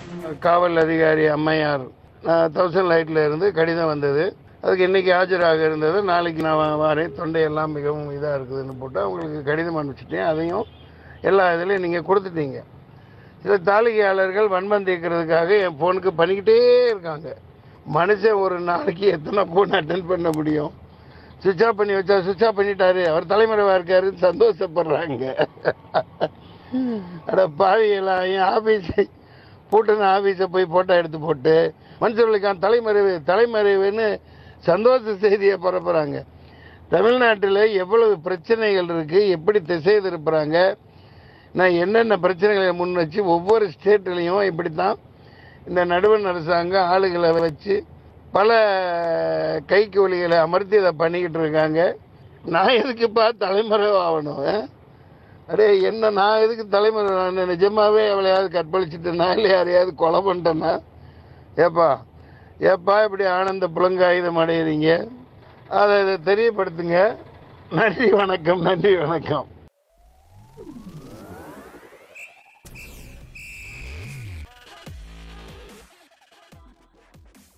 காவல் அதிகாரி அம்மையார் தௌசண்ட் லைட்ல இருந்து கடிதம் வந்தது அதுக்கு இன்னைக்கு ஆஜராக இருந்தது நாளைக்கு நான் வா- வாரேன் தொண்டையெல்லாம் மிகவும் இதாக இருக்குதுன்னு போட்டு அவங்களுக்கு கடிதம் அனுப்பிச்சிட்டேன் அதையும் எல்லா இதுலையும் நீங்கள் கொடுத்துட்டீங்க சில தாளிகையாளர்கள் வன்மம் தீர்க்கறதுக்காக என் ஃபோனுக்கு பண்ணிக்கிட்டே இருக்காங்க மனுஷன் ஒரு நாளைக்கு எத்தனை ஃபோன் அட்டன் பண்ண முடியும் சுவிட்ச் ஆஃப் பண்ணி வச்சா சுவிட்ச் ஆஃப் பண்ணிட்டாரு அவர் தலைமறைவா இருக்காருன்னு சந்தோஷப்படுறாங்க அட பாவிகளா என் ஆபீஸ் பூட்டின ஆபீஸை போய் போட்டோ எடுத்து போட்டு மன்சூர்லிகான் தலைமறைவு தலைமறைவுன்னு சந்தோஷ செய்தியை பரப்புறாங்க தமிழ்நாட்டில் எவ்வளவு பிரச்சனைகள் இருக்கு எப்படி திசை திருப்புறாங்க நான் என்னென்ன பிரச்சனைகளை முன் வச்சு ஒவ்வொரு ஸ்டேட்லேயும் இப்படித்தான் இந்த நடுவண் அரசாங்கம் ஆளுகளை வச்சு பல கைக்கூலிகளை அமர்த்தி இதை பண்ணிக்கிட்டு இருக்காங்க நான் எதுக்குப்பா தலைமறைவு ஆகணும் ஆ? அடே என்ன நான் எதுக்கு தலைமறை நான் நிஜமாவே எவளையாவது கற்பழிச்சிட்டேனா இல்லை யாரையாவது கொலை பண்ணிட்டேன்னா ஏப்பா ஏப்பா இப்படி ஆனந்த புலங்காயுதம் அடையிறீங்க அதை இதை தெரியப்படுத்துங்க நன்றி வணக்கம் நன்றி வணக்கம்